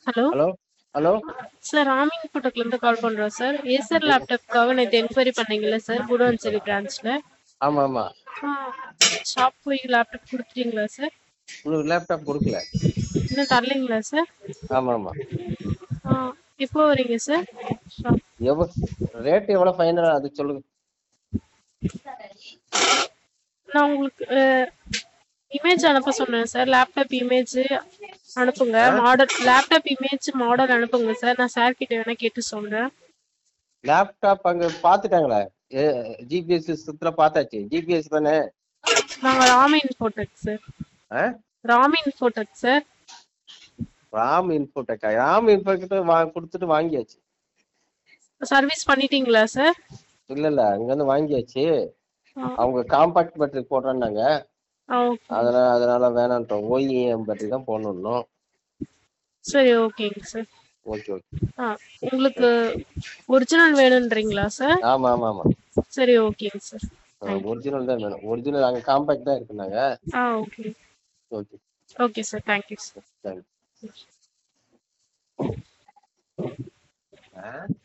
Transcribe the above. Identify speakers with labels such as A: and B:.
A: Hello
B: hello hello
A: sir ராமிங் ஃபோட்டோக்லேருந்து call பண்ணுறோம் சார் ஏசர் லேப்டாப்க்காக நேற்று என்கொயரி பண்ணீங்கல்ல சார் குடோன்சேரி பிரான்ச்சில்
B: ஆமா ஆமா
A: ஷாப் போய் லேப்டாப் கொடுத்துட்டீங்களா சார்
B: உங்களுக்கு லேப்டாப் கொடுக்கல
A: இன்னும் தரலைங்களா சார்
B: ஆமா ஆமா
A: எப்போ வரீங்க சார் ஷாப்
B: எவ்வளோ ரேட் எவ்வளோ ஃபைனல் அது சொல்லுங்க
A: நான் உங்களுக்கு இமேஜ் அனுப்ப சொன்னேன் சார் லேப்டாப் இமேஜ் அனுப்புங்க மாடல் லேப்டாப் இமேஜ் மாடல் அனுப்புங்க சார் நான் சார் கிட்ட வேணா கேட்டு சொல்றேன்
B: லேப்டாப் அங்க பாத்துட்டாங்களே ஜிபிஎஸ் சிஸ்டத்துல பார்த்தாச்சு ஜிபிஎஸ் தானே
A: நாங்க ராமின் ஃபோட்டோக் சார்
B: ஆ?
A: ராமின் ஃபோட்டோக் சார்
B: ராம் இன்ஃபோடெக்கா ராம் இன்ஃபோடெக் வா கொடுத்துட்டு வாங்கியாச்சு
A: சர்வீஸ் பண்ணிட்டீங்களா சார்
B: இல்ல இல்ல அங்க இருந்து வாங்கியாச்சு அவங்க காம்பாக்ட் பேட்டரி போடுறேன்னாங்க
A: ஆ ஓகே
B: அதனால அதனால வேணான்ட்டோம் ஓஇஎம் பேட்டரி தான் போடணும்
A: சரி ஓகேங்க சார்
B: ஓகே ஓகே
A: ஆ உங்களுக்கு ஒரிஜினல் வேணுன்றீங்களா சார்
B: ஆமா ஆமா ஆமா
A: சரி ஓகேங்க சார்
B: ஒரிஜினல் தான் வேணும் ஒரிஜினல் அங்க காம்பாக்ட் தான் இருக்குனாங்க
A: ஆ okay
B: okay
A: okay sir thank you sir
B: thank you